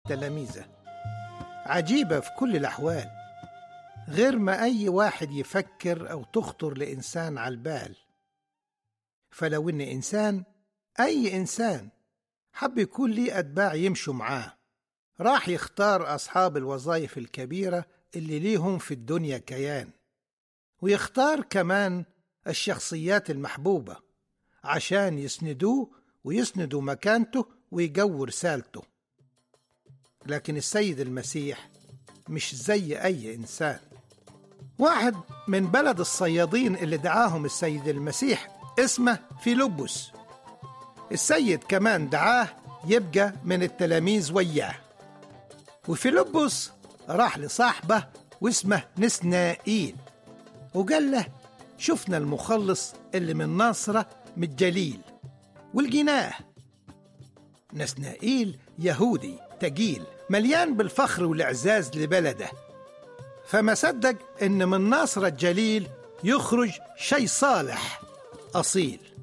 تلاميذه عجيبة في كل الأحوال غير ما أي واحد يفكر أو تخطر لإنسان على البال فلو إن إنسان أي إنسان حب يكون ليه أتباع يمشوا معاه راح يختار أصحاب الوظائف الكبيرة اللي ليهم في الدنيا كيان ويختار كمان الشخصيات المحبوبة عشان يسندوه ويسندوا مكانته ويجوا رسالته لكن السيد المسيح مش زي أي إنسان واحد من بلد الصيادين اللي دعاهم السيد المسيح اسمه فيلبس السيد كمان دعاه يبقى من التلاميذ وياه وفيلبس راح لصاحبه واسمه نسنائيل وقال له شفنا المخلص اللي من ناصرة من الجليل ولقيناه نسنائيل يهودي تقيل مليان بالفخر والإعزاز لبلده فما صدق إن من ناصرة الجليل يخرج شيء صالح أصيل